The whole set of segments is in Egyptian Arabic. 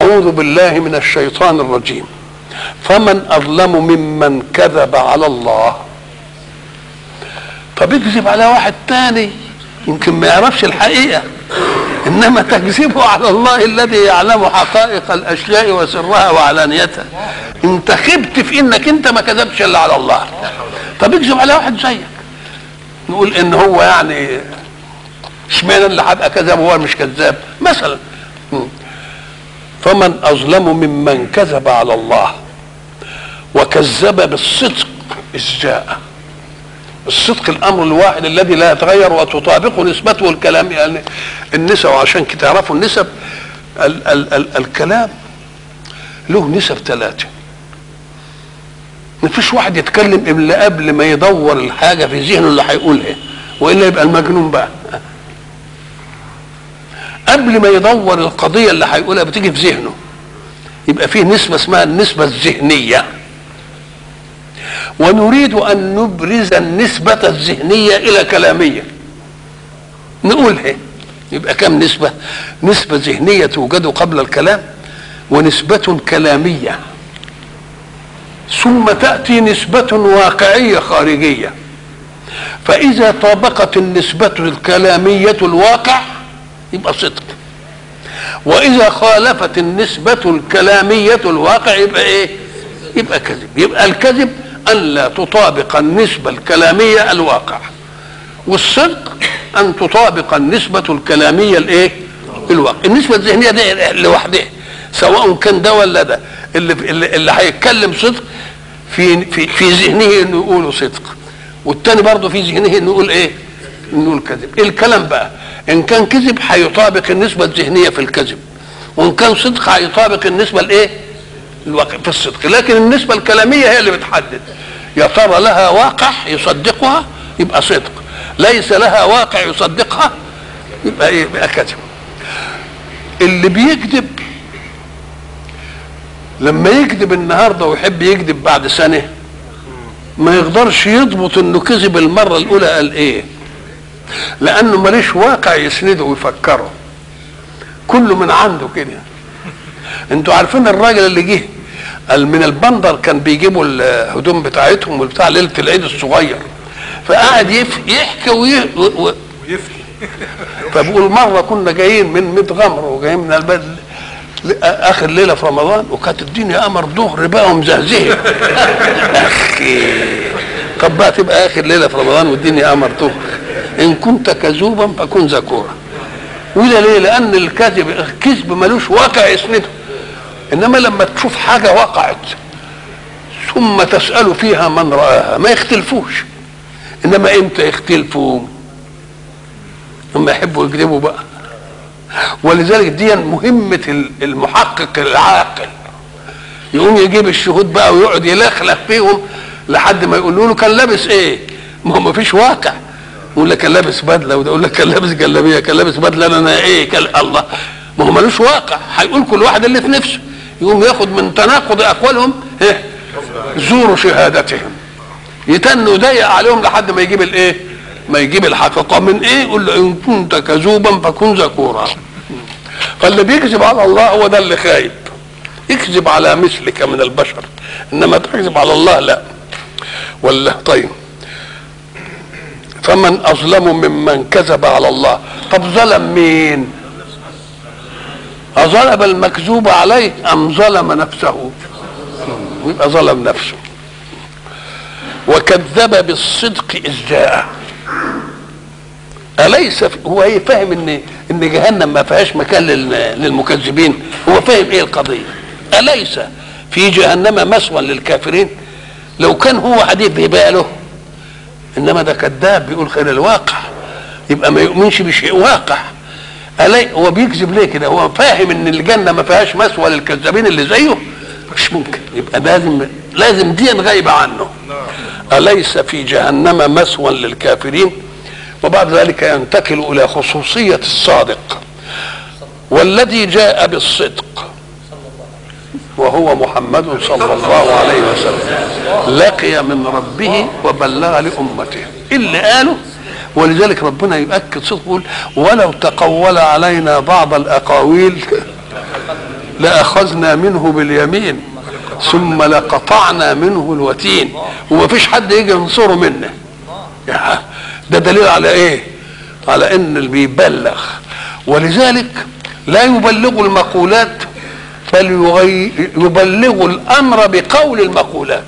أعوذ بالله من الشيطان الرجيم فمن أظلم ممن كذب على الله طب يكذب على واحد تاني يمكن ما يعرفش الحقيقة إنما تكذبه على الله الذي يعلم حقائق الأشياء وسرها وعلانيتها أنت خبت في إنك أنت ما كذبتش إلا على الله طب يكذب على واحد زيك نقول إن هو يعني اشمعنى اللي هبقى كذاب وهو مش كذاب مثلا فمن اظلم ممن كذب على الله وكذب بالصدق اذ جاء الصدق الامر الواحد الذي لا يتغير وتطابقه نسبته الكلام يعني النسب وعشان كده تعرفوا النسب ال ال ال الكلام له نسب ثلاثه ما فيش واحد يتكلم الا قبل ما يدور الحاجه في ذهنه اللي هيقولها والا يبقى المجنون بقى قبل ما يدور القضية اللي هيقولها بتيجي في ذهنه يبقى فيه نسبة اسمها النسبة الذهنية ونريد أن نبرز النسبة الذهنية إلى كلامية نقولها يبقى كم نسبة نسبة ذهنية توجد قبل الكلام ونسبة كلامية ثم تأتي نسبة واقعية خارجية فإذا طابقت النسبة الكلامية الواقع يبقى صدق واذا خالفت النسبة الكلامية الواقع يبقى ايه يبقى كذب يبقى الكذب ان لا تطابق النسبة الكلامية الواقع والصدق ان تطابق النسبة الكلامية الايه الواقع النسبة الذهنية دي لوحدها سواء كان ده ولا ده اللي اللي, اللي هيتكلم صدق في في في ذهنه انه يقول صدق والتاني برضه في ذهنه انه يقول ايه انه يقول كذب إيه الكلام بقى ان كان كذب هيطابق النسبه الذهنيه في الكذب وان كان صدق هيطابق النسبه الايه الواقع في الصدق لكن النسبه الكلاميه هي اللي بتحدد يا ترى لها واقع يصدقها يبقى صدق ليس لها واقع يصدقها يبقى ايه يبقى كذب اللي بيكذب لما يكذب النهارده ويحب يكذب بعد سنه ما يقدرش يضبط انه كذب المره الاولى قال ايه لانه ماليش واقع يسنده ويفكره كله من عنده كده انتوا عارفين الراجل اللي جه قال من البندر كان بيجيبوا الهدوم بتاعتهم وبتاع ليله العيد الصغير فقعد يحكي ويفتي فبقول مره كنا جايين من ميت غمر وجايين من البلد اخر ليله في رمضان وكانت الدنيا قمر ظهر بقى ومزهزهه اخي طب بقى تبقى اخر ليله في رمضان والدنيا قمر ظهر ان كنت كذوبا فكن ذكورا وده ليه لان الكذب الكذب ملوش واقع يسنده انما لما تشوف حاجه وقعت ثم تسال فيها من راها ما يختلفوش انما امتى يختلفوا لما يحبوا يكذبوا بقى ولذلك دي مهمة المحقق العاقل يقوم يجيب الشهود بقى ويقعد يلخلخ فيهم لحد ما يقولوا له كان لابس ايه ما هو ما فيش واقع يقول لك كان لابس بدله وده يقول لك كان لابس جلابيه كان لابس بدله انا, أنا ايه كان الله ما هو ملوش واقع هيقول كل واحد اللي في نفسه يقوم ياخد من تناقض اقوالهم ايه زوروا شهادتهم يتنوا ضيق عليهم لحد ما يجيب الايه ما يجيب الحقيقه من ايه يقول له ان كنت كذوبا فكن ذكورا فاللي بيكذب على الله هو ده اللي خايب يكذب على مثلك من البشر انما تكذب على الله لا ولا طيب فمن اظلم ممن كذب على الله طب ظلم مين أظلم المكذوب عليه أم ظلم نفسه يبقى ظلم نفسه وكذب بالصدق إذ جاء أليس هو ايه فاهم ان ان جهنم ما فيهاش مكان للمكذبين هو فاهم ايه القضيه أليس في جهنم مسوى للكافرين لو كان هو حديث بباله انما ده كذاب بيقول خير الواقع يبقى ما يؤمنش بشيء واقع ألي هو بيكذب ليه كده هو فاهم ان الجنه ما فيهاش مسوى للكذابين اللي زيه مش ممكن يبقى لازم لازم دي غايبه عنه أليس في جهنم مسوى للكافرين وبعد ذلك ينتقل إلى خصوصية الصادق والذي جاء بالصدق وهو محمد صلى الله عليه وسلم لقي من ربه وبلغ لأمته اللي قاله ولذلك ربنا يؤكد صدق يقول ولو تقول علينا بعض الأقاويل لاخذنا منه باليمين ثم لقطعنا منه الوتين وما فيش حد يجي ينصره منه يا ده دليل على ايه على ان اللي بيبلغ ولذلك لا يبلغ المقولات بل يغي- يبلغ الامر بقول المقولات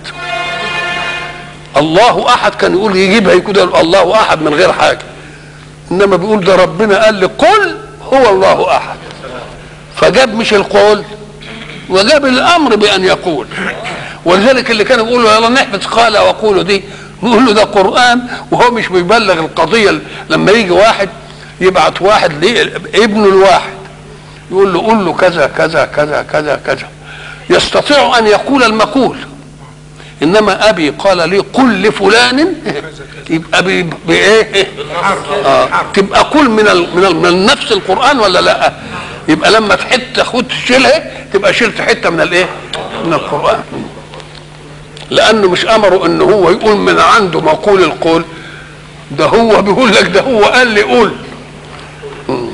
الله احد كان يقول يجيبها يقول الله احد من غير حاجه انما بيقول ده ربنا قال لي قل هو الله احد فجاب مش القول وجاب الامر بان يقول ولذلك اللي كانوا بيقولوا يلا نحفظ قال وقولوا دي نقول له ده قران وهو مش بيبلغ القضيه لما يجي واحد يبعت واحد ليه ابنه الواحد يقول له قول له كذا كذا كذا كذا كذا يستطيع ان يقول المقول انما ابي قال لي قل لفلان يبقى بي- بايه آه. تبقى قل من ال من, ال من نفس القران ولا لا يبقى لما حته خد تشيلها تبقى شلت حته من الايه من القران لانه مش امره ان هو يقول من عنده مقول القول ده هو بيقول لك ده هو قال لي قول مم.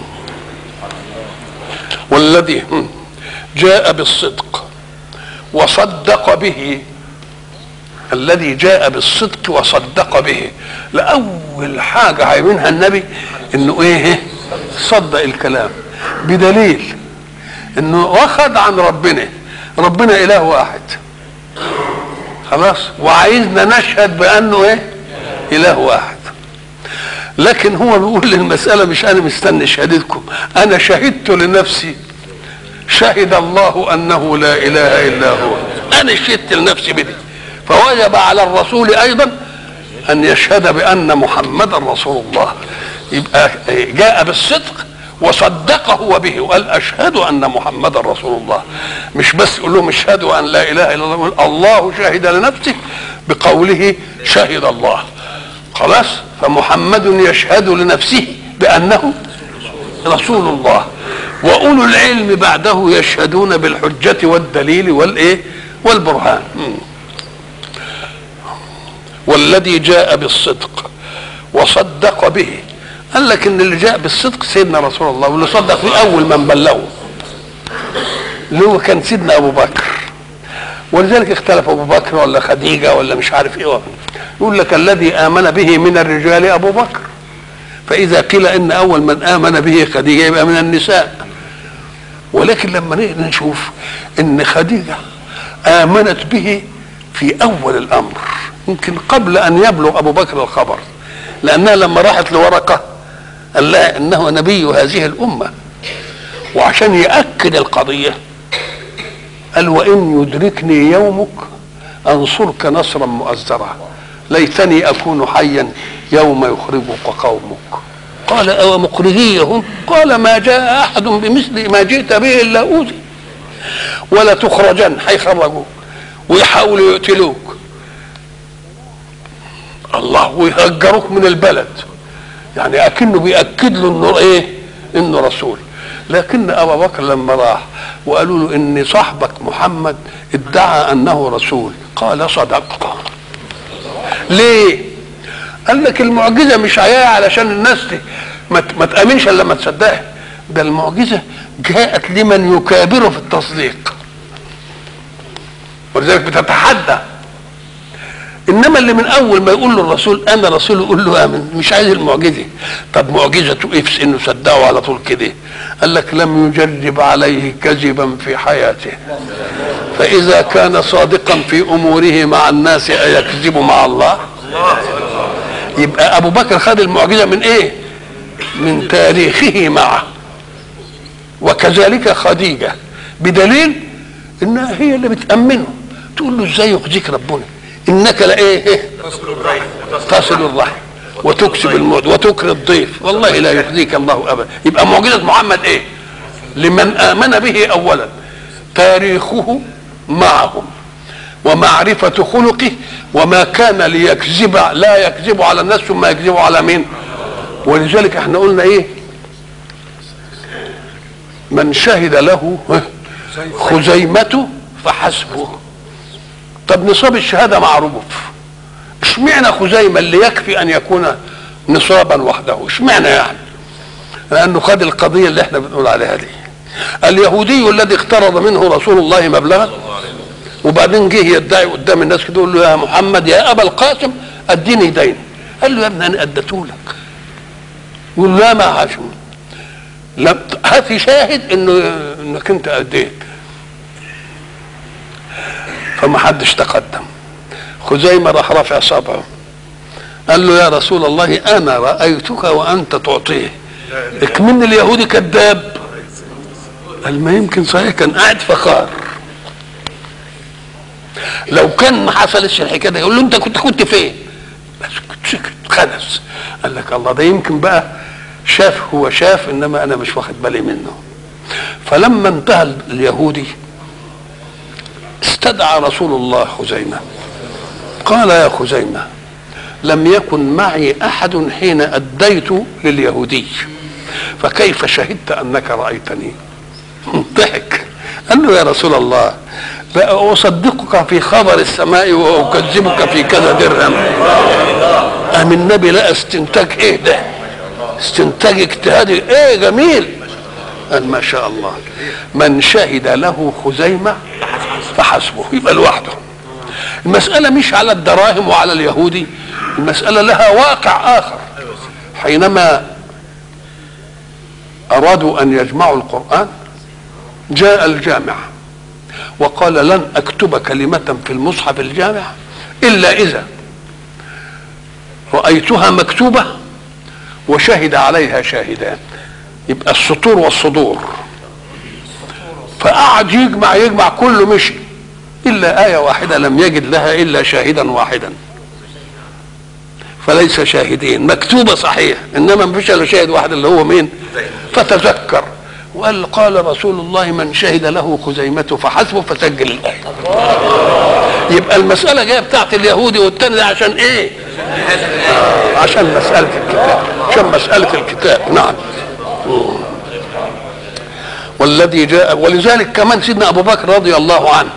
والذي مم. جاء بالصدق وصدق به الذي جاء بالصدق وصدق به لأول حاجة عايزينها النبي انه ايه صدق الكلام بدليل انه واخد عن ربنا ربنا اله واحد خلاص وعايزنا نشهد بانه ايه اله واحد لكن هو بيقول المسألة مش انا مستني شهادتكم انا شهدت لنفسي شهد الله انه لا اله الا هو انا شهدت لنفسي بدي فوجب على الرسول ايضا ان يشهد بان محمدا رسول الله يبقى جاء بالصدق وصدق هو به وقال اشهد ان محمدا رسول الله مش بس يقول لهم اشهدوا ان لا اله الا الله يقول الله شهد لنفسه بقوله شهد الله خلاص فمحمد يشهد لنفسه بانه رسول الله واولو العلم بعده يشهدون بالحجه والدليل والايه والبرهان مم. والذي جاء بالصدق وصدق به قال لك ان اللي جاء بالصدق سيدنا رسول الله واللي صدق فيه اول من بلغه اللي هو كان سيدنا ابو بكر ولذلك اختلف ابو بكر ولا خديجه ولا مش عارف ايه يقول لك الذي امن به من الرجال ابو بكر فاذا قيل ان اول من امن به خديجه يبقى من النساء ولكن لما نيجي نشوف ان خديجه امنت به في اول الامر يمكن قبل ان يبلغ ابو بكر الخبر لانها لما راحت لورقه قال لها انه نبي هذه الامه وعشان ياكد القضيه قال وان يدركني يومك انصرك نصرا مؤزرا ليتني اكون حيا يوم يخرجك قومك قال او مخرجيهم قال ما جاء احد بمثل ما جئت به الا اوذي ولا تخرجن هيخرجوك ويحاولوا يقتلوك الله ويهجروك من البلد يعني اكنه بياكد له انه ايه انه رسول لكن ابا بكر لما راح وقالوا له ان صاحبك محمد ادعى انه رسول قال صدقت ليه قال لك المعجزه مش عياء علشان الناس دي ما ت- ما تامنش الا لما تصدقها ده المعجزه جاءت لمن يكابر في التصديق ولذلك بتتحدى انما اللي من اول ما يقول له الرسول انا رسول يقول له امن مش عايز المعجزه طب معجزته ايه في انه صدقه على طول كده قال لك لم يجرب عليه كذبا في حياته فاذا كان صادقا في اموره مع الناس ايكذب مع الله يبقى ابو بكر خد المعجزه من ايه من تاريخه معه وكذلك خديجه بدليل انها هي اللي بتامنه تقول له ازاي يخزيك ربنا انك لايه إيه؟ تصل الرحم وتكسب الموت وتكري الضيف والله لا يخزيك الله ابدا يبقى معجزه محمد ايه لمن امن به اولا تاريخه معهم ومعرفة خلقه وما كان ليكذب لا يكذب على الناس ثم يكذب على مين ولذلك احنا قلنا ايه من شهد له خزيمة فحسبه طب نصاب الشهادة معروف اشمعنى خزيمة اللي يكفي ان يكون نصابا وحده اشمعنى يعني لانه خد القضية اللي احنا بنقول عليها دي اليهودي الذي اقترض منه رسول الله مبلغا وبعدين جه يدعي قدام الناس كده يقول له يا محمد يا ابا القاسم اديني دين قال له يا ابني انا اديته لك يقول له لا ما عاشوا لم هات شاهد انه انك انت اديت فما حدش تقدم خزيمة راح رافع صبعه قال له يا رسول الله انا رايتك وانت تعطيه اكمن اليهودي كذاب قال ما يمكن صحيح كان قاعد فخار لو كان ما حصلش الحكايه دي يقول له انت كنت كنت فين بس كنت سكت خنس قال لك الله ده يمكن بقى شاف هو شاف انما انا مش واخد بالي منه فلما انتهى اليهودي استدعى رسول الله خزيمه قال يا خزيمه لم يكن معي احد حين اديت لليهودي فكيف شهدت انك رايتني ضحك قال له يا رسول الله أصدقك في خبر السماء وأكذبك في كذا درهم أم النبي لا استنتاج إيه ده استنتاج اجتهادي إيه جميل قال ما شاء الله من شهد له خزيمة فحسبه يبقى لوحده المسألة مش على الدراهم وعلى اليهودي المسألة لها واقع آخر حينما أرادوا أن يجمعوا القرآن جاء الجامع وقال لن أكتب كلمة في المصحف الجامع إلا إذا رأيتها مكتوبة وشهد عليها شاهدان يبقى السطور والصدور فقعد يجمع يجمع كله مشي إلا آية واحدة لم يجد لها إلا شاهدا واحدا فليس شاهدين مكتوبة صحيح إنما ما فيش إلا شاهد واحد اللي هو مين فتذكر وقال قال رسول الله من شهد له خزيمة فحسبه فسجل الآية يبقى المسألة جاية بتاعت اليهودي والتاني ده عشان إيه؟ آه عشان مسألة الكتاب عشان مسألة الكتاب نعم والذي جاء ولذلك كمان سيدنا أبو بكر رضي الله عنه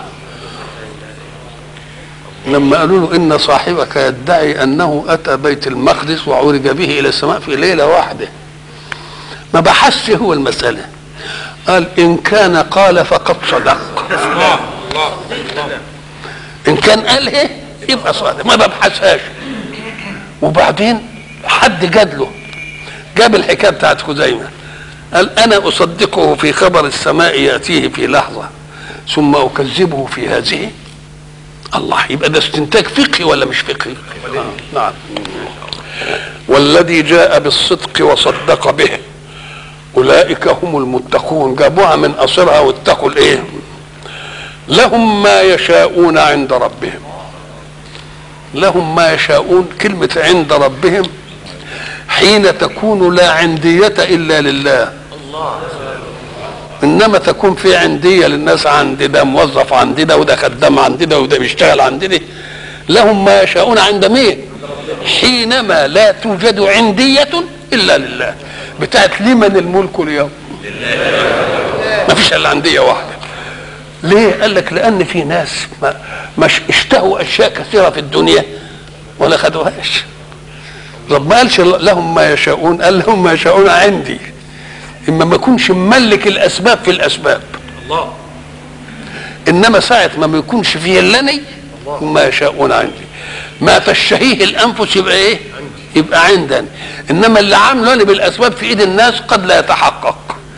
لما قالوا له إن صاحبك يدعي أنه أتى بيت المقدس وعرج به إلى السماء في ليلة واحدة ما بحثش هو المسألة قال إن كان قال فقد صدق إن كان قال إيه يبقى صادق ما ببحثهاش وبعدين حد جاد له جاب الحكاية بتاعت خزيمة قال أنا أصدقه في خبر السماء يأتيه في لحظة ثم أكذبه في هذه الله يبقى ده استنتاج فقهي ولا مش فقهي؟ آه. نعم والذي جاء بالصدق وصدق به اولئك هم المتقون جابوها من اصلها واتقوا الايه لهم ما يشاءون عند ربهم لهم ما يشاءون كلمة عند ربهم حين تكون لا عندية إلا لله إنما تكون في عندية للناس عندي ده موظف عندي ده وده خدام عندي ده وده بيشتغل عندي ده لهم ما يشاءون عند مين حينما لا توجد عندية إلا لله بتاعت لمن الملك اليوم ما فيش الا عنديه واحده ليه قال لك لان في ناس ما مش اشتهوا اشياء كثيره في الدنيا ولا خدوهاش رب ما قالش لهم ما يشاءون قال لهم ما يشاءون عندي اما ما يكونش مملك الاسباب في الاسباب الله انما ساعه ما ما يكونش فيه اللني ما يشاءون عندي ما تشتهيه الانفس يبقى ايه يبقى عندنا انما اللي عامله انا بالاسباب في ايد الناس قد لا يتحقق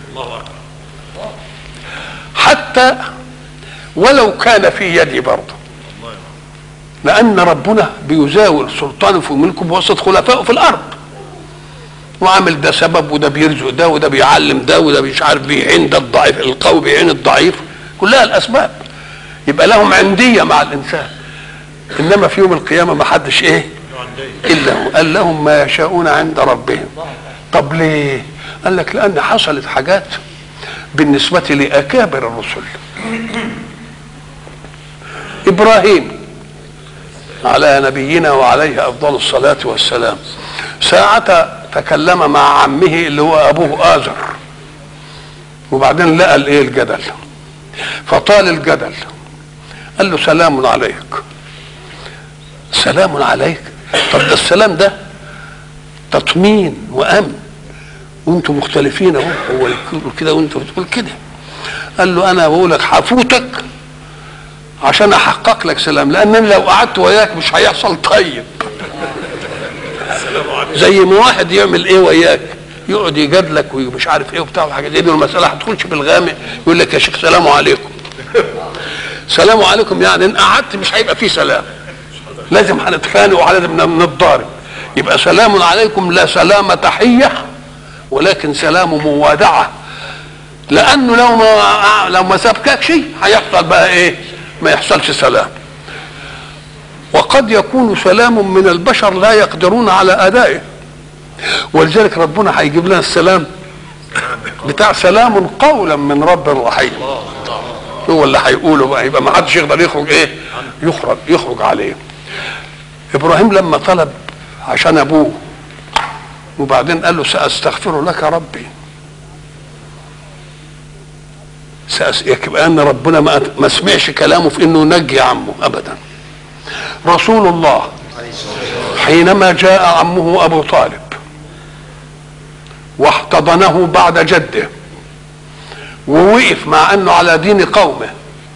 حتى ولو كان في يدي برضه لان ربنا بيزاول سلطانه في ملكه بواسطه خلفائه في الارض وعامل ده سبب وده بيرزق ده وده بيعلم ده وده مش عارف بيعين ده الضعيف القوي بيعين الضعيف كلها الاسباب يبقى لهم عنديه مع الانسان انما في يوم القيامه ما حدش ايه الا هو قال لهم ما يشاءون عند ربهم طب ليه قال لك لان حصلت حاجات بالنسبه لاكابر الرسل ابراهيم على نبينا وعليه افضل الصلاه والسلام ساعة تكلم مع عمه اللي هو ابوه آزر وبعدين لقى الايه الجدل فطال الجدل قال له سلام عليك سلام عليك طب ده السلام ده تطمين وامن وانتم مختلفين اهو هو يقول كده وانت بتقول كده قال له انا بقول لك حفوتك عشان احقق لك سلام لان لو قعدت وياك مش هيحصل طيب زي ما واحد يعمل ايه وياك يقعد يجادلك ومش عارف ايه وبتاع وحاجه زي دي والمساله هتخش بالغامق يقول لك يا شيخ سلام عليكم سلام عليكم يعني ان قعدت مش هيبقى فيه سلام لازم هنتخانق ولازم نتضارب يبقى سلام عليكم لا سلام تحيه ولكن سلام موادعه لانه لو ما لو ما سابككش هيحصل بقى ايه ما يحصلش سلام وقد يكون سلام من البشر لا يقدرون على ادائه ولذلك ربنا هيجيب لنا السلام بتاع سلام قولا من رب رحيم هو اللي هيقوله بقى يبقى ما حدش يقدر يخرج ايه يخرج يخرج عليه ابراهيم لما طلب عشان ابوه وبعدين قال له ساستغفر لك ربي سأس... يبقى ان ربنا ما, ما سمعش كلامه في انه ينجي عمه ابدا رسول الله حينما جاء عمه ابو طالب واحتضنه بعد جده ووقف مع انه على دين قومه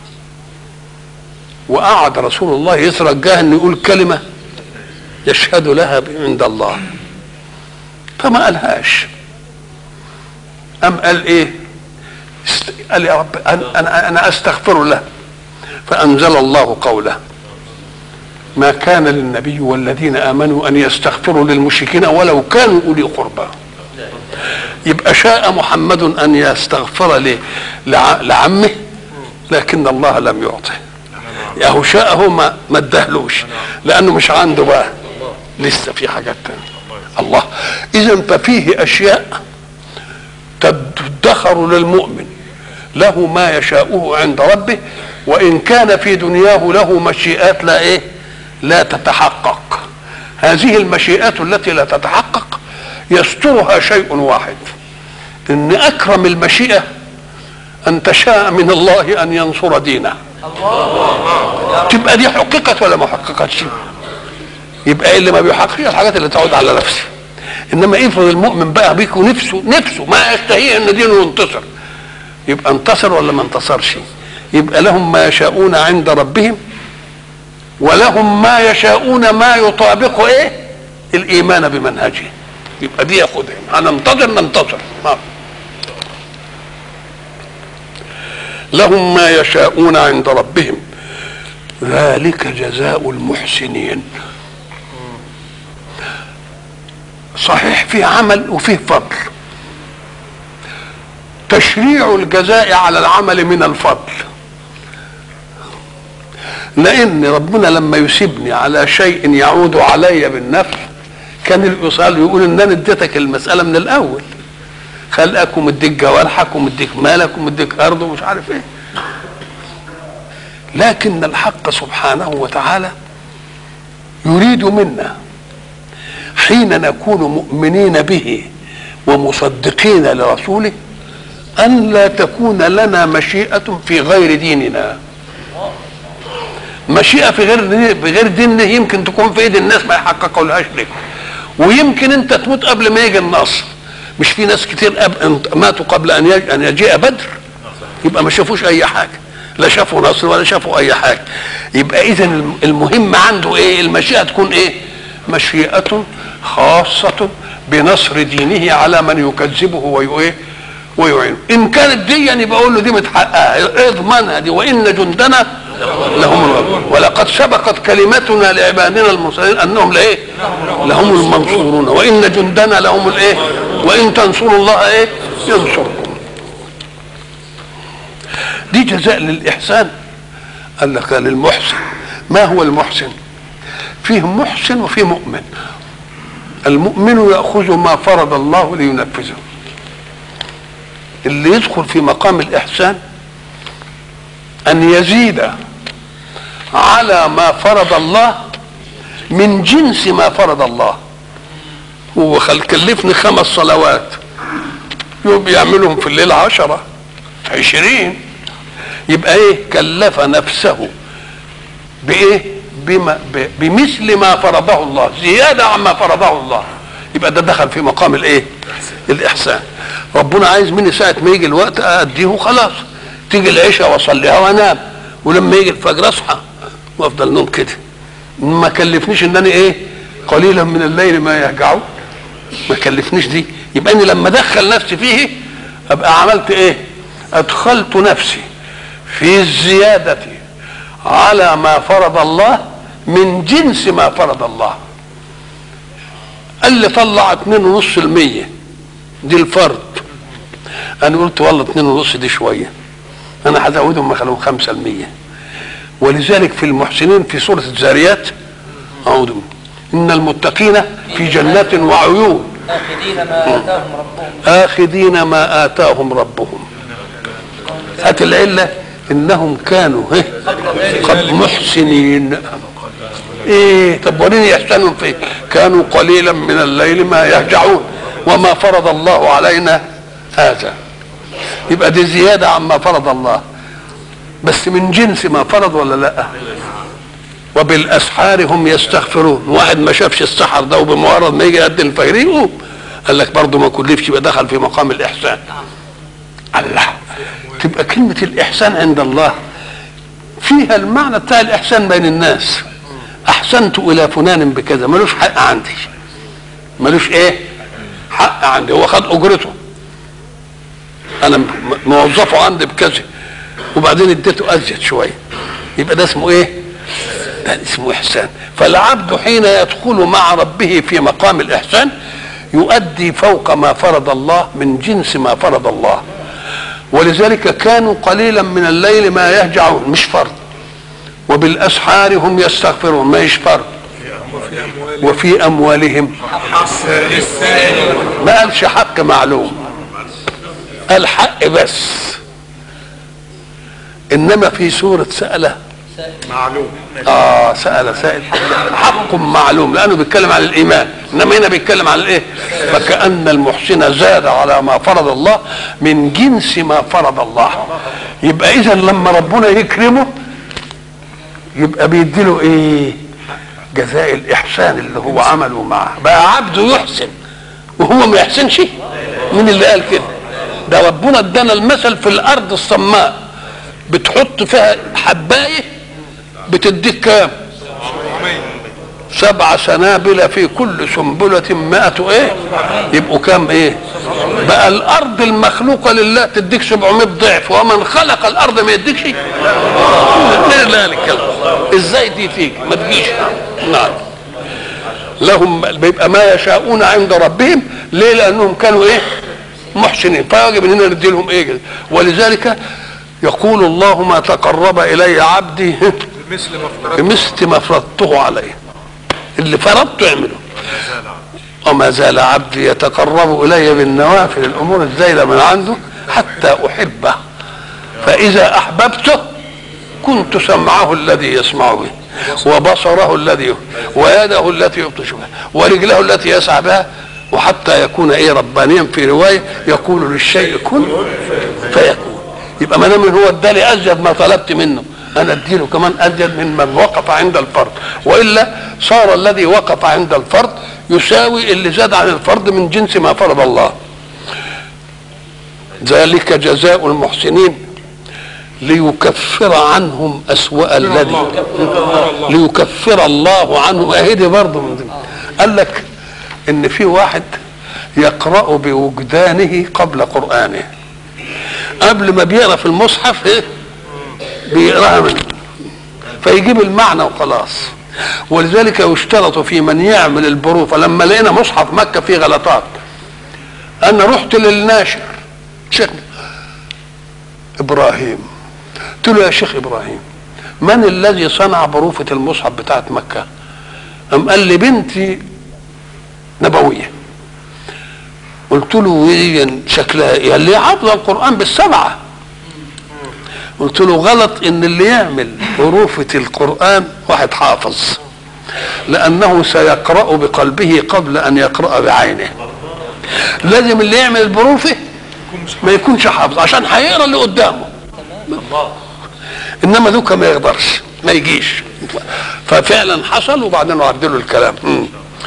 وقعد رسول الله يترجاه انه يقول كلمه يشهد لها عند الله فما قالهاش أم قال إيه قال يا رب أنا, أنا أستغفر له فأنزل الله قوله ما كان للنبي والذين آمنوا أن يستغفروا للمشركين ولو كانوا أولي قربى يبقى شاء محمد أن يستغفر لعمه لكن الله لم يعطه ياهو شاءه ما ما ادهلوش لانه مش عنده بقى لسه في حاجات تانية الله اذا ففيه اشياء تدخر للمؤمن له ما يشاؤه عند ربه وان كان في دنياه له مشيئات لا ايه لا تتحقق هذه المشيئات التي لا تتحقق يسترها شيء واحد ان اكرم المشيئه ان تشاء من الله ان ينصر دينه تبقى دي حققت ولا ما حققتش يبقى إيه اللي ما بيحققش الحاجات اللي تعود على نفسه انما افرض المؤمن بقى بيك ونفسه نفسه ما يستهيئ ان دينه ينتصر يبقى انتصر ولا ما انتصرش يبقى لهم ما يشاءون عند ربهم ولهم ما يشاءون ما يطابق ايه الايمان بمنهجه يبقى دي ياخدها هننتظر ننتصر لهم ما يشاءون عند ربهم ذلك جزاء المحسنين صحيح في عمل وفيه فضل تشريع الجزاء على العمل من الفضل لان ربنا لما يسيبني على شيء يعود علي بالنفع كان الايصال يقول ان انا اديتك المساله من الاول خلقك ومديك جوارحك ومديك مالك ومديك ارض ومش عارف ايه لكن الحق سبحانه وتعالى يريد منا حين نكون مؤمنين به ومصدقين لرسوله ان لا تكون لنا مشيئه في غير ديننا مشيئه في غير بغير ديننا يمكن تكون في ايد الناس ما يحققوا لهاش لك ويمكن انت تموت قبل ما يجي النصر مش في ناس كتير أب... ماتوا قبل ان يجي ان يجيء بدر يبقى ما شافوش اي حاجه لا شافوا نصر ولا شافوا اي حاجه يبقى اذا المهم عنده ايه المشيئه تكون ايه مشيئه خاصه بنصر دينه على من يكذبه ويؤيه ويعينه ان كانت دي يعني بقول له دي متحققه اضمنها دي وان جندنا لهم الغالبون ولقد سبقت كلمتنا لعبادنا المرسلين انهم لايه لهم المنصورون وان جندنا لهم الايه وان تنصروا الله ايه ينصركم دي جزاء للاحسان قال لك للمحسن ما هو المحسن فيه محسن وفيه مؤمن المؤمن ياخذ ما فرض الله لينفذه اللي يدخل في مقام الاحسان ان يزيد على ما فرض الله من جنس ما فرض الله هو خل كلفني خمس صلوات يبقى يعملهم في الليل عشرة عشرين يبقى ايه كلف نفسه بايه بما بمثل ما فرضه الله زيادة عما فرضه الله يبقى ده دخل في مقام الايه الاحسان ربنا عايز مني ساعة ما يجي الوقت اديه خلاص تيجي العشاء واصليها وانام ولما يجي الفجر اصحى وافضل نوم كده ما كلفنيش ان انا ايه قليلا من الليل ما يهجعون ما كلفنيش دي يبقى اني لما ادخل نفسي فيه ابقى عملت ايه ادخلت نفسي في الزيادة على ما فرض الله من جنس ما فرض الله قال لي طلع اتنين ونص المية دي الفرد انا قلت والله اتنين ونص دي شوية انا هزودهم خلوهم خمسة المية ولذلك في المحسنين في سورة الزاريات أعوذ إن المتقين في جنات وعيون آخذين ما آتاهم ربهم آخذين ما آتاهم ربهم هات العلة إنهم كانوا إيه؟ قد محسنين إيه طب وريني إحسانهم فين كانوا قليلا من الليل ما يهجعون وما فرض الله علينا هذا يبقى دي زيادة عما فرض الله بس من جنس ما فرض ولا لا وبالاسحار هم يستغفرون واحد ما شافش السحر ده وبمجرد ما يجي يقدم الفجر يقوم قال لك برضه ما كلفش يبقى دخل في مقام الاحسان الله تبقى كلمة الإحسان عند الله فيها المعنى بتاع الإحسان بين الناس أحسنت إلى فلان بكذا ملوش حق عندي ملوش إيه حق عندي هو خد أجرته أنا م- موظفه عندي بكذا وبعدين اديته أزيد شوية يبقى ده اسمه إيه ده اسمه إحسان فالعبد حين يدخل مع ربه في مقام الإحسان يؤدي فوق ما فرض الله من جنس ما فرض الله ولذلك كانوا قليلا من الليل ما يهجعون مش فرض وبالاسحار هم يستغفرون ما فرض وفي اموالهم ما قالش حق معلوم قال حق بس انما في سوره سأله معلوم اه سأل سائل حق معلوم لأنه بيتكلم عن الإيمان إنما هنا بيتكلم عن الإيه فكأن المحسن زاد على ما فرض الله من جنس ما فرض الله يبقى إذا لما ربنا يكرمه يبقى بيديله إيه جزاء الإحسان اللي هو عمله معه بقى عبده يحسن وهو ما يحسنش مين اللي قال كده ده ربنا ادانا المثل في الأرض الصماء بتحط فيها حبايه بتديك كام سبع سنابل في كل سنبلة مائة ايه يبقوا كام ايه بقى الارض المخلوقة لله تديك 700 ضعف ومن خلق الارض ما يديكش غير ذلك ازاي دي فيك ما تجيش نعم لهم بيبقى ما يشاءون عند ربهم ليه لانهم كانوا ايه محسنين فيجب اننا ندي لهم ايه ولذلك يقول الله ما تقرب الي عبدي مثل ما افترضت بمثل ما فرضته عليه اللي فرضته اعمله وما زال عبدي يتقرب الي بالنوافل الامور الزايده من عنده حتى احبه فاذا احببته كنت سمعه الذي يسمع به وبصره الذي ويده التي يبطش بها ورجله التي يسعى بها وحتى يكون ايه ربانيا في روايه يقول للشيء كن فيكون يبقى ما دام هو ادالي ازيد ما طلبت منه انا اديله كمان ازيد من من وقف عند الفرض والا صار الذي وقف عند الفرض يساوي اللي زاد عن الفرض من جنس ما فرض الله ذلك جزاء المحسنين ليكفر عنهم أسوأ الذي ليكفر الله عنهم اهدي برضه من ضمن قال لك ان في واحد يقرأ بوجدانه قبل قرآنه قبل ما بيقرا في المصحف ايه بيقراها من فيجيب المعنى وخلاص ولذلك يشترط في من يعمل البروف لما لقينا مصحف مكه فيه غلطات انا رحت للناشر شيخ ابراهيم قلت له يا شيخ ابراهيم من الذي صنع بروفة المصحف بتاعت مكة أم قال لي بنتي نبوية قلت له هي شكلها ايه قال لي حافظه القرآن بالسبعة قلت له غلط ان اللي يعمل حروفة القرآن واحد حافظ لأنه سيقرأ بقلبه قبل أن يقرأ بعينه لازم اللي يعمل البروفة ما يكونش حافظ عشان هيقرا اللي قدامه انما ذوك ما يقدرش ما يجيش ففعلا حصل وبعدين عدلوا الكلام مم.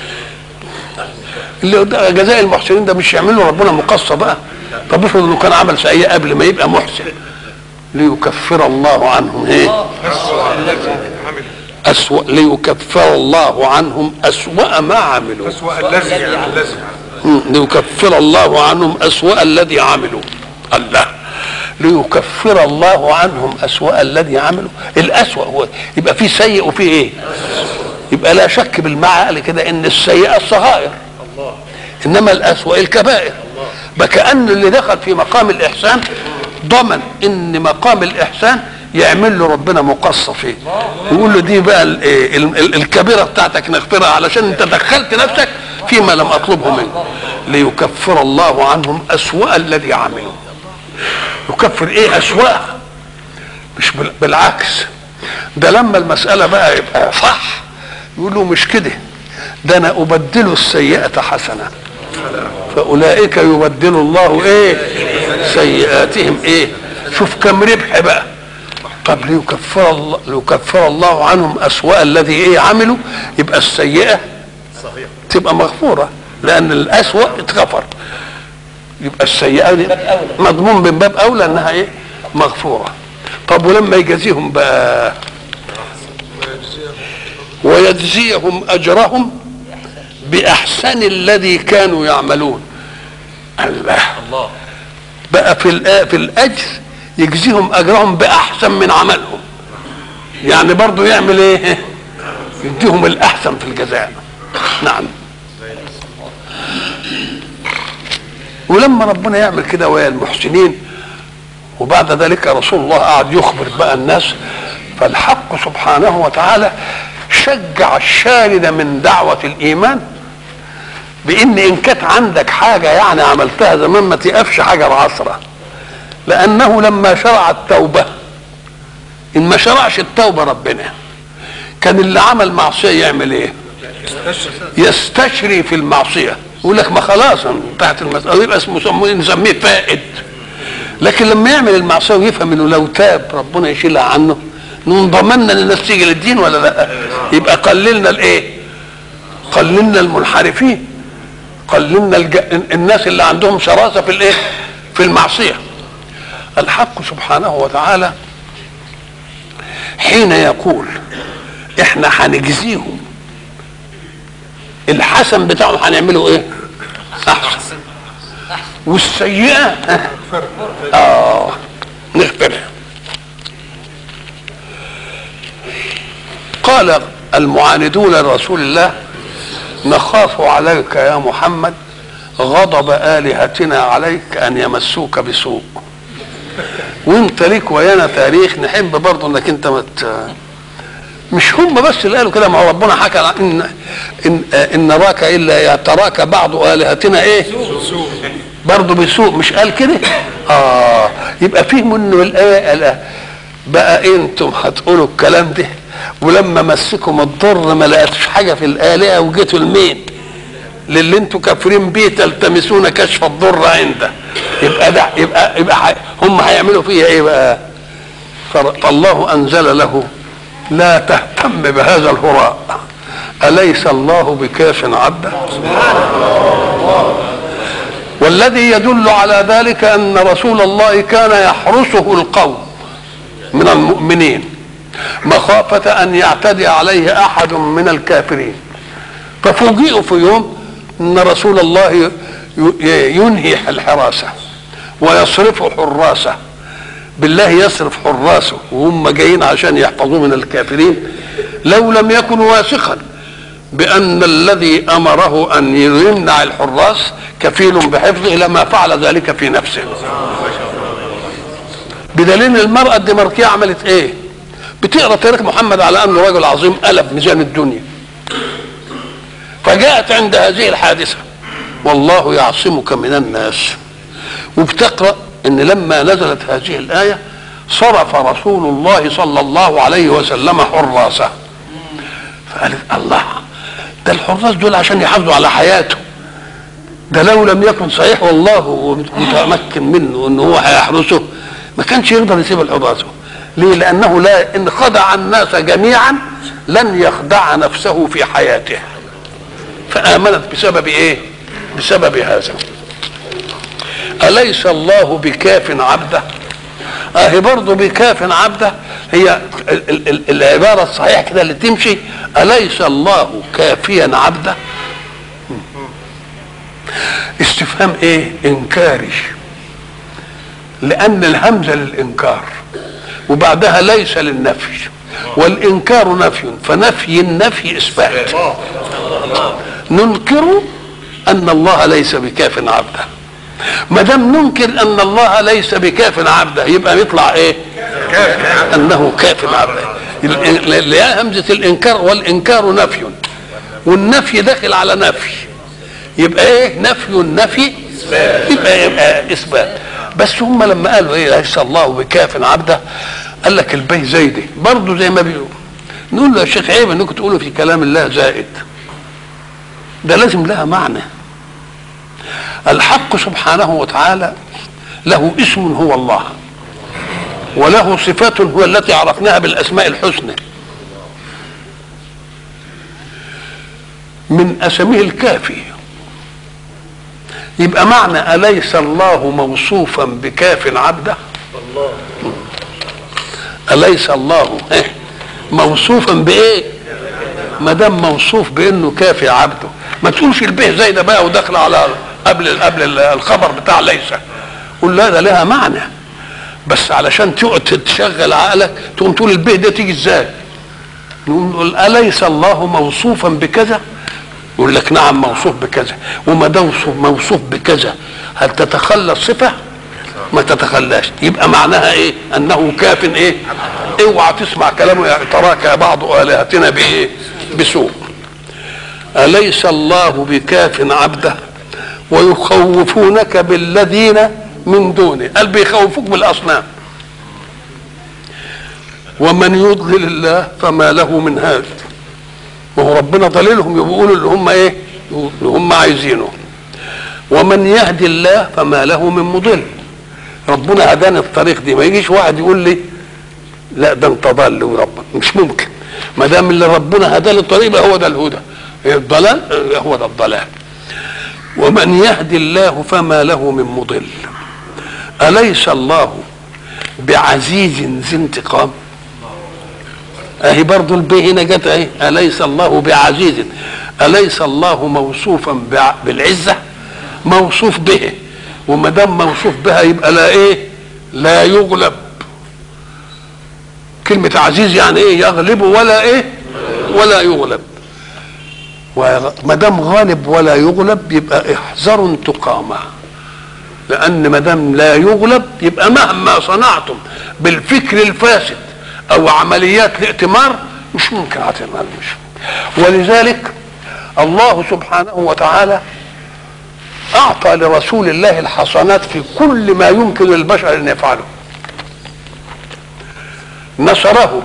اللي ده جزاء المحسنين ده مش يعملوا ربنا مقصه بقى طب افرض انه كان عمل سيئه قبل ما يبقى محسن ليكفر الله عنهم ايه عمل أسوأ ليكفر الله عنهم أسوأ ما عملوا أسوأ الذي الذي مم. ليكفر الله عنهم أسوأ الذي عملوا الله ليكفر الله عنهم أسوأ الذي عملوا الأسوأ هو يبقى في سيء وفي إيه يبقى لا شك بالمعقل كده إن السيئة الصغائر إنما الأسوأ الكبائر فكأن اللي دخل في مقام الإحسان ضمن إن مقام الإحسان يعمل له ربنا مقصة فيه يقول له دي بقى ال- إيه ال- ال- الكبيرة بتاعتك نغفرها علشان انت دخلت نفسك فيما لم اطلبه منك ليكفر الله عنهم اسوأ الذي عملوا يكفر ايه اسوأ مش بال- بالعكس ده لما المسألة بقى يبقى صح يقول له مش كده ده انا ابدل السيئة حسنة فاولئك يبدل الله ايه سيئاتهم ايه شوف كم ربح بقى طب ليكفر الله ليكفر الله عنهم اسوأ الذي ايه عملوا يبقى السيئة تبقى مغفورة لأن الأسوأ اتغفر يبقى السيئة دي مضمون من باب أولى أنها إيه مغفورة طب ولما يجازيهم بقى ويجزيهم أجرهم بأحسن الذي كانوا يعملون الله الله بقى في الآ- في الأجر يجزيهم أجرهم بأحسن من عملهم يعني برضو يعمل إيه يديهم الأحسن في الجزاء نعم ولما ربنا يعمل كده ويا المحسنين وبعد ذلك رسول الله قعد يخبر بقى الناس فالحق سبحانه وتعالى شجع الشارد من دعوة الإيمان بإن إن كانت عندك حاجة يعني عملتها زمان ما تقفش حجر عصرة لأنه لما شرع التوبة إن ما شرعش التوبة ربنا كان اللي عمل معصية يعمل إيه؟ يستشري في المعصية يقول لك ما خلاص انتهت المسألة يبقى اسمه سموه نسميه فائد لكن لما يعمل المعصية ويفهم انه لو تاب ربنا يشيلها عنه نقوم ضمننا ان الناس تيجي للدين ولا لا يبقى قللنا الايه قللنا المنحرفين قللنا الج... الناس اللي عندهم شراسة في الايه في المعصية الحق سبحانه وتعالى حين يقول احنا هنجزيهم الحسن بتاعهم هنعمله ايه احسن والسيئه ها؟ اه نغفرها قال المعاندون لرسول الله نخاف عليك يا محمد غضب آلهتنا عليك أن يمسوك بسوء وانت ليك ويانا تاريخ نحب برضه انك انت مت مش هم بس اللي قالوا كده ما هو ربنا حكى عن ان ان ان نراك الا يتراك بعض الهتنا ايه؟ برضه بسوء مش قال كده؟ اه يبقى فهم انه الايه قال بقى انتم هتقولوا الكلام ده ولما مسكم الضر ما لقيتش حاجه في الالهه وجيتوا لمين؟ للي انتوا كافرين بيه تلتمسون كشف الضر عنده يبقى ده يبقى يبقى ح- هم هيعملوا فيها ايه بقى؟ فر- فالله انزل له لا تهتم بهذا الهراء أليس الله بكاف عبده والذي يدل على ذلك أن رسول الله كان يحرسه القوم من المؤمنين مخافة أن يعتدي عليه أحد من الكافرين ففوجئوا في يوم أن رسول الله ي- ي- ينهي الحراسة ويصرف حراسه بالله يصرف حراسه وهم جايين عشان يحفظوه من الكافرين لو لم يكن واثقا بأن الذي أمره أن يمنع الحراس كفيل بحفظه لما فعل ذلك في نفسه بدليل المرأة الدنماركية عملت ايه بتقرا تاريخ محمد على انه رجل عظيم قلب ميزان الدنيا فجاءت عند هذه الحادثة والله يعصمك من الناس وبتقرأ ان لما نزلت هذه الآية صرف رسول الله صلى الله عليه وسلم حراسه فقالت الله ده الحراس دول عشان يحافظوا على حياته ده لو لم يكن صحيح والله متمكن منه ان هو هيحرسه ما كانش يقدر يسيب الحراسه ليه لانه لا ان خدع الناس جميعا لن يخدع نفسه في حياته فامنت بسبب ايه بسبب هذا اليس الله بكاف عبده اهي برضه بكاف عبده هي ال- ال- ال- العباره الصحيحه كده اللي تمشي اليس الله كافيا عبده استفهام ايه انكاري لان الهمزه للانكار وبعدها ليس للنفي والانكار نفي فنفي النفي اثبات ننكر ان الله ليس بكاف عبده ما دام ننكر ان الله ليس بكاف عبده يبقى يطلع ايه انه كاف عبده ال- ل- همزه الانكار والانكار نفي والنفي داخل على نفي يبقى ايه نفي النفي يبقى يبقى اثبات بس هم لما قالوا ايه ليس الله بكاف عبده قال لك البي زيدي برضه زي ما بيقولوا نقول له يا شيخ عيب انكم تقولوا في كلام الله زائد ده لازم لها معنى الحق سبحانه وتعالى له اسم هو الله وله صفات هو التي عرفناها بالاسماء الحسنى من اسمه الكافي يبقى معنى اليس الله موصوفا بكاف عبده اليس الله إيه؟ موصوفا بايه ما دام موصوف بانه كافي عبده ما تقولش البه زي ده بقى وداخله على قبل قبل الخبر بتاع ليس قول لا ده لها معنى بس علشان تقعد تشغل عقلك تقوم تقول البه ده تيجي ازاي نقول نقول اليس الله موصوفا بكذا يقول لك نعم موصوف بكذا وما دام موصوف موصوف بكذا هل تتخلى الصفه ما تتخلاش يبقى معناها ايه انه كاف ايه اوعى تسمع كلامه يا تراك بعض الهتنا بايه بسوء اليس الله بكاف عبده ويخوفونك بالذين من دونه قال بيخوفوك بالاصنام ومن يضلل الله فما له من هاد وهو ربنا ضليلهم يقولوا اللي هم ايه اللي هم عايزينه ومن يهدي الله فما له من مضل ربنا هداني الطريق دي ما يجيش واحد يقول لي لا ده انت ضال وربك مش ممكن ما دام اللي ربنا هداه للطريق يبقى هو ده الهدى الضلال هو ده الضلال ومن يهدي الله فما له من مضل أليس الله بعزيز ذي انتقام اهي برضو البي هنا جت اهي اليس الله بعزيز اليس الله موصوفا بع- بالعزه موصوف به وما دام موصوف بها يبقى لا ايه لا يغلب كلمة عزيز يعني ايه يغلب ولا ايه ولا يغلب وما دام غالب ولا يغلب يبقى احذروا انتقامه لان ما دام لا يغلب يبقى مهما صنعتم بالفكر الفاسد او عمليات الائتمار مش ممكن هتعمل مش ممكن. ولذلك الله سبحانه وتعالى اعطى لرسول الله الحسنات في كل ما يمكن للبشر ان يفعله نصره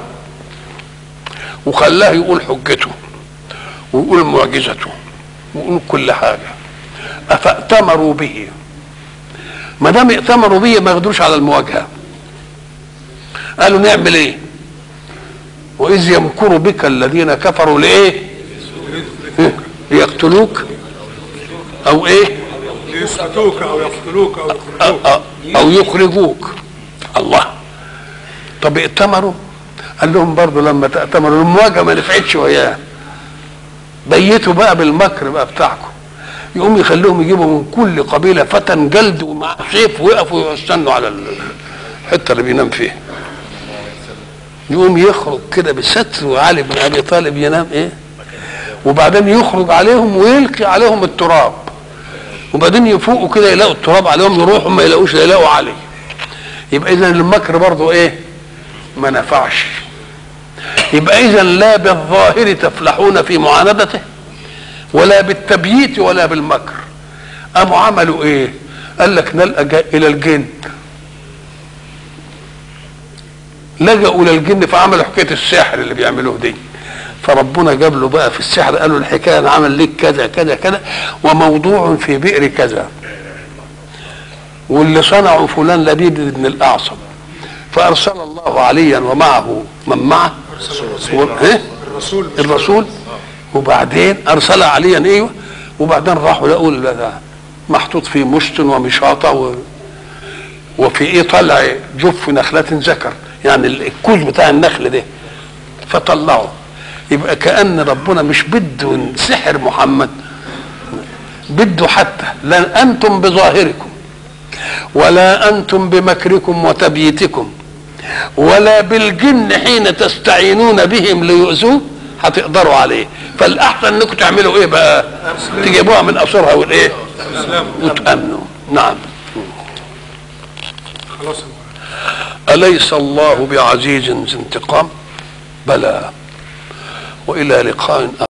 وخلاه يقول حجته ويقول معجزته ويقول كل حاجه افاتمروا به ما دام ائتمروا به ما يقدروش على المواجهه قالوا نعمل ايه واذ يمكر بك الذين كفروا لايه إيه؟ ليقتلوك او ايه ليسقطوك او يقتلوك او أو, يخرجوك أو, أو يخرجوك الله طب ائتمروا قال لهم برضه لما تأتمروا المواجهه ما نفعتش وياه بيتوا بقى بالمكر بقى بتاعكم يقوم يخليهم يجيبوا من كل قبيله فتى جلد ومعاه سيف ويقفوا يستنوا على الحته اللي بينام فيها يقوم يخرج كده بستر وعلي بن ابي طالب ينام ايه وبعدين يخرج عليهم ويلقي عليهم التراب وبعدين يفوقوا كده يلاقوا التراب عليهم يروحوا ما يلاقوش يلاقوا علي يبقى اذا المكر برضه ايه ما نفعش يبقى اذا لا بالظاهر تفلحون في معاندته ولا بالتبييت ولا بالمكر قاموا عملوا ايه قال لك نلقى جا- الى الجن لجأوا الى الجن فعملوا حكايه السحر اللي بيعملوه دي فربنا جاب له بقى في السحر قالوا الحكايه انا عمل لك كذا كذا كذا وموضوع في بئر كذا واللي صنعوا فلان لبيد بن الاعصم فارسل الله عليا ومعه من معه و... إيه؟ الرسول مش الرسول وبعدين ارسل عليا ايوه وبعدين راحوا لقوا ال- ده محطوط فيه مشط ومشاطه و... وفي ايه طلع جف نخلة ذكر يعني الكوز بتاع النخل ده فطلعوا يبقى كأن ربنا مش بده سحر محمد بده حتى لا انتم بظاهركم ولا انتم بمكركم وتبييتكم ولا بالجن حين تستعينون بهم ليؤذوه هتقدروا عليه فالاحسن انكم تعملوا ايه بقى تجيبوها من اصولها والايه اسلام وتامنوا نعم خلاص اليس الله بعزيز ذي انتقام بلى والى لقاء